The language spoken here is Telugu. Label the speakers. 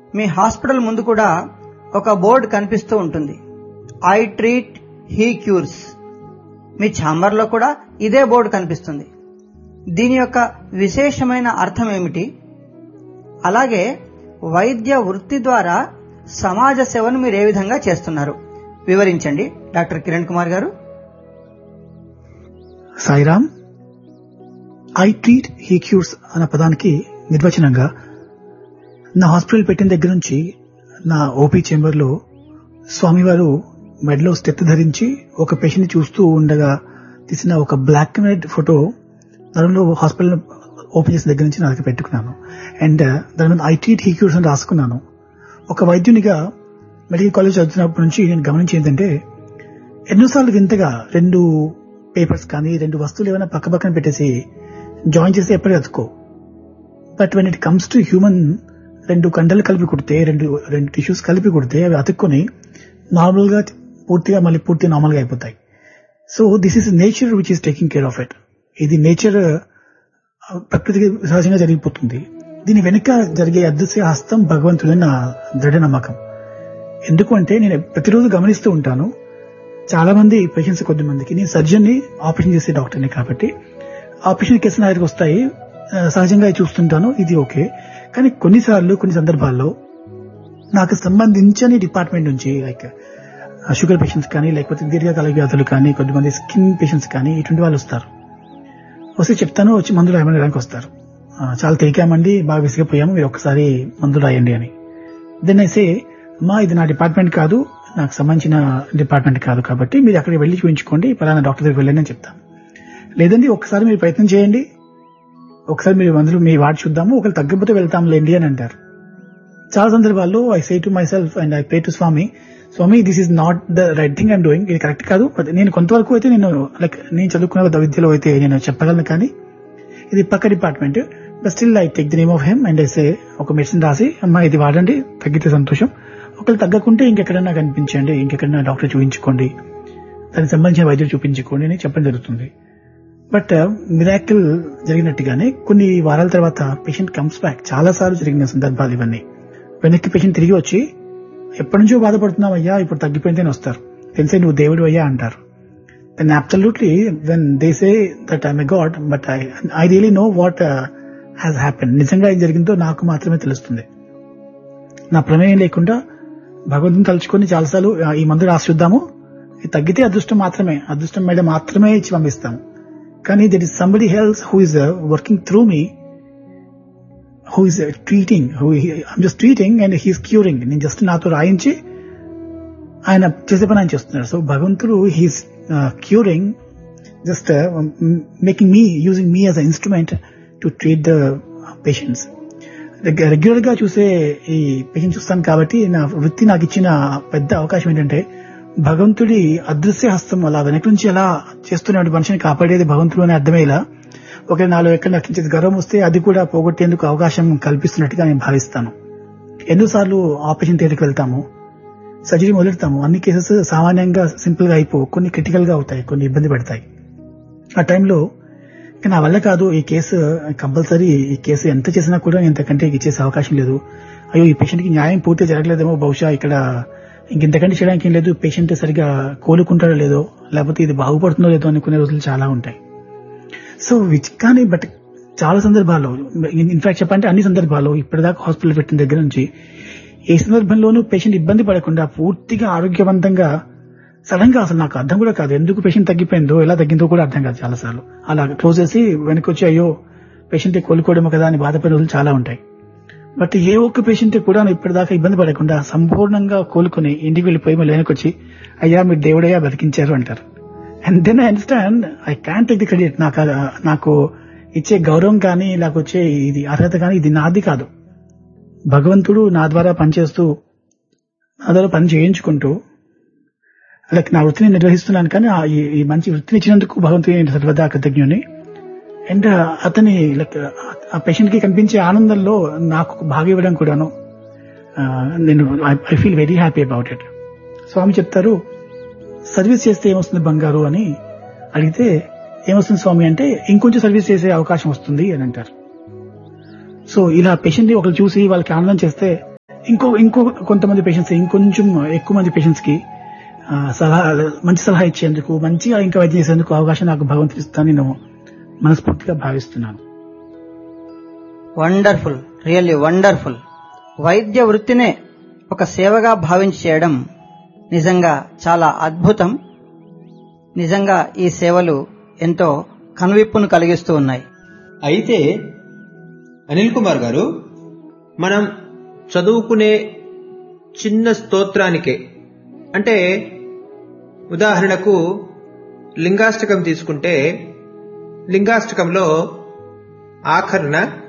Speaker 1: మీ హాస్పిటల్ ముందు కూడా ఒక బోర్డు కనిపిస్తూ ఉంటుంది ఐ ట్రీట్ హీ క్యూర్స్ మీ ఛాంబర్లో కూడా ఇదే బోర్డు కనిపిస్తుంది దీని యొక్క విశేషమైన అర్థం ఏమిటి అలాగే వైద్య వృత్తి ద్వారా సమాజ సేవను మీరు ఏ విధంగా చేస్తున్నారు వివరించండి doctor Kiran Kumar garu
Speaker 2: Sairam I treat he cures అన్న పదానికి నిర్వచనంగా నా హాస్పిటల్ పెట్టిన దగ్గర నుంచి నా ఓపీ చేంబర్ లో స్వామివారు మెడలో స్టెత్ ధరించి ఒక పేషెంట్ చూస్తూ ఉండగా తీసిన ఒక బ్లాక్ అండ్ వైట్ ఫోటో దానిలో హాస్పిటల్ ఓపెన్ చేసిన దగ్గర నుంచి నా దగ్గర పెట్టుకున్నాను అండ్ దాని మీద ఐ ట్రీట్ హీ క్యూర్స్ అని రాసుకున్నాను ఒక వైద్యునిగా మెడికల్ కాలేజ్ చదువుతున్నప్పటి నుంచి నేను గమనించి ఏంటంటే ఎన్నోసార్లు వింతగా రెండు పేపర్స్ కానీ రెండు వస్తువులు ఏమైనా పక్క పక్కన పెట్టేసి జాయిన్ చేసి ఎప్పటికీ అతుకో but when it comes to human రెండు కండలు కలిపి కుడితే రెండు రెండు టిష్యూస్ కలిపి కుడితే అవి అతుక్కొని నార్మల్ గా పూర్తిగా మళ్ళీ పూర్తిగా నార్మల్ గా అయిపోతాయి so this is nature which is taking care of it ఇది నేచర్ ప్రకృతికి సహజంగా జరిగిపోతుంది దీని వెనుక జరిగే అదృశ్య హస్తం భగవంతుడని నా దృఢ నమ్మకం ఎందుకు అంటే నేను ప్రతిరోజు గమనిస్తూ ఉంటాను చాలా మంది పేషెంట్స్ కొద్ది మందికి నేను సర్జన్ ని ఆపరేషన్ చేసే డాక్టర్ని కాబట్టి ఆపరేషన్ కేసులు నా దగ్గరికి వస్తాయి ఆ, సహజంగా అవి చూస్తుంటాను ఇది ఓకే కానీ కొన్నిసార్లు కొన్ని సందర్భాల్లో నాకు సంబంధించని డిపార్ట్మెంట్ నుంచి లైక్ షుగర్ పేషెంట్స్ కానీ లేకపోతే దీర్ఘకాల వ్యాధులు కానీ కొద్దిమంది స్కిన్ పేషెంట్స్ కానీ ఇటువంటి వాళ్ళు వస్తారు వస్తే చెప్తాను వచ్చి మందులు రాయమనడానికి వస్తారు ఆ, చాలా తేకామండి బాగా విసిగిపోయాము మీరు ఒకసారి మందులు రాయండి అని దెన్ అయితే అమ్మా ఇది నా డిపార్ట్మెంట్ కాదు నాకు సంబంధించిన డిపార్ట్మెంట్ కాదు కాబట్టి మీరు అక్కడికి వెళ్ళి చూపించుకోండి పలానా డాక్టర్ దగ్గరికి వెళ్ళండి అని చెప్తాను లేదండి ఒకసారి మీరు ప్రయత్నం చేయండి ఒకసారి మీరు మందులు మీ వాడి చూద్దాము ఒకరు తగ్గకపోతే వెళ్తాం లేండి అని అంటారు చాలా సందర్భాల్లో I say to myself and I pay to Swami Swami this is not the right thing I'm doing ఇది కరెక్ట్ కాదు బట్ నేను కొంతవరకు అయితే నేను లైక్ నేను చదువుకున్న విద్యలో అయితే నేను చెప్పగలను కానీ ఇది పక్క department but still I take the name of him and I say ఒక మెడిసిన్ రాసి అమ్మా ఇది వాడండి తగ్గితే సంతోషం ఒకళ్ళు తగ్గకుంటే ఇంకెక్కడైనా కనిపించండి ఇంకెక్కడైనా డాక్టర్ చూపించుకోండి దానికి సంబంధించిన వైద్యులు చూపించుకోండి అని చెప్పడం జరుగుతుంది బట్ మిరాకిల్ జరిగినట్టుగానే కొన్ని వారాల తర్వాత పేషెంట్ కమ్స్ బ్యాక్ చాలా సార్లు జరిగిన సందర్భాలు ఇవన్నీ వెనక్కి పేషెంట్ తిరిగి వచ్చి ఎప్పటి నుంచో బాధపడుతున్నావు అయ్యా ఇప్పుడు తగ్గిపోయిందని వస్తారు తెలిసే నువ్వు దేవుడు అయ్యా అంటారు then absolutely when they say that I'm a god but I I really know what has happen నిజంగా ఏం జరిగిందో నాకు మాత్రమే తెలుస్తుంది నా ప్రమేయం లేకుండా భగవంతుని తలుచుకొని చాలాసార్లు "ఆ, ఈ మందు రాసి చూద్దాము ఇది తగ్గితే అదృష్టం మాత్రమే అదృష్టం మీద మాత్రమే ఇచ్చి పంపిస్తాము కానీ that is somebody helps who is working through me who is treating who I'm just treating and he's curing నేను జస్ట్ నాతో రాయించి ఆయన చేసే పని ఆయన చేస్తున్నారు సో భగవంతుడు he's curing just making me using me as a instrument to treat the patients regular గా చూసే ఈ పేషెంట్ చూస్తాను కాబట్టి నా వృత్తి నాకు ఇచ్చిన పెద్ద అవకాశం ఏంటంటే భగవంతుడి అదృశ్య హస్తం అలా వెనక నుంచి ఎలా చేస్తున్న మనిషిని కాపాడేది భగవంతుడు అని అర్థమయ్యేలా ఒక నాలుగు ఎక్కడ నచ్చించేది గర్వం వస్తే అది కూడా పోగొట్టేందుకు అవకాశం కల్పిస్తున్నట్టుగా నేను భావిస్తాను ఎన్నోసార్లు ఆపరేషన్ థియేటర్కి వెళ్తాము సర్జరీ మొదలెడతాము అన్ని కేసెస్ సామాన్యంగా సింపుల్ గా అయిపో కొన్ని క్రిటికల్ గా అవుతాయి కొన్ని ఇబ్బంది పడతాయి ఆ టైంలో ఇక నా వల్ల కాదు ఈ కేసు కంపల్సరీ ఈ కేసు ఎంత చేసినా కూడా ఇంతకంటే ఇచ్చేసే అవకాశం లేదు అయ్యో ఈ పేషెంట్ కి న్యాయం పూర్తిగా జరగలేదేమో బహుశా ఇక్కడ ఇంకెంతకంటే చేయడానికి ఏం లేదు పేషెంట్ సరిగా కోలుకుంటాడో లేదో లేకపోతే ఇది బాగుపడుతుందో లేదో అనుకునే రోజులు చాలా ఉంటాయి సో విచ్ కానీ బట్ చాలా సందర్భాల్లో ఇన్ఫాక్ట్ చెప్పంటే అన్ని సందర్భాల్లో ఇప్పటిదాకా హాస్పిటల్ పెట్టిన దగ్గర నుంచి ఏ సందర్భంలోనూ పేషెంట్ ఇబ్బంది పడకుండా పూర్తిగా ఆరోగ్యవంతంగా సడన్ గా అసలు నాకు అర్థం కూడా కాదు ఎందుకు పేషెంట్ తగ్గిపోయిందో ఎలా తగ్గిందో కూడా అర్థం కాదు చాలా సార్లు అలా క్లోజ్ చేసి వెనక్కి వచ్చి అయ్యో పేషెంట్ కోలుకోవడమో కదా అని బాధపడే రోజులు చాలా ఉంటాయి బట్ ఏ ఒక్క పేషెంట్ కూడా ఇప్పటిదాకా ఇబ్బంది పడకుండా సంపూర్ణంగా కోలుకుని ఇంటికి వెళ్ళిపోయి మళ్ళీ వెనక్కి వచ్చి అయ్యా మీరు దేవుడయ్యా బతికించారు అంటారు and then I understand I can take the credit నాకు నాకు ఇచ్చే గౌరవం కానీ నాకు వచ్చే ఇది అర్హత కానీ ఇది నాది కాదు భగవంతుడు నా ద్వారా పనిచేస్తూ నా ద్వారా పని చేయించుకుంటూ లైక్ నా వృత్తిని నిర్వహిస్తున్నాను కానీ ఆ ఈ- ఈ మంచి వృత్తిని ఇచ్చినందుకు భగవంతుని నేను సర్వదా కృతజ్ఞుని అండ్ అతని లైక్ ఆ పేషెంట్ కి కనిపించే ఆనందంలో నాకు భాగం ఇవ్వడం కూడాను ఆ, నేను I feel very happy about it Swami చెప్తారు సర్వీస్ చేస్తే ఏమొస్తుంది బంగారు అని అడిగితే ఏమొస్తుంది స్వామి అంటే ఇంకొంచెం సర్వీస్ చేసే అవకాశం వస్తుంది అని అంటారు సో ఇలా పేషెంట్ ని ఒకరు చూసి వాళ్ళకి ఆనందం చేస్తే ఇంకో ఇంకో కొంతమంది పేషెంట్స్ ఇంకొంచెం ఎక్కువ మంది పేషెంట్స్ కి ఆ, సలహా మంచి సలహా ఇచ్చేందుకు మంచిగా ఇంకా వైద్యం చేసేందుకు అవకాశం నాకు భగవంతుడు ఇస్తానని నేను మనస్ఫూర్తిగా భావిస్తున్నాను
Speaker 1: వండర్ఫుల్ రియల్లీ వండర్ఫుల్ వైద్య వృత్తినే ఒక సేవగా భావించి చేయడం నిజంగా చాలా అద్భుతం నిజంగా ఈ సేవలు ఎంతో కనువిప్పును కలిగిస్తూ ఉన్నాయి
Speaker 3: అయితే అనిల్ కుమార్ గారు మనం చదువుకునే చిన్న స్తోత్రానికే అంటే ఉదాహరణకు లింగాష్టకం తీసుకుంటే లింగాష్టకంలో ఆఖరణ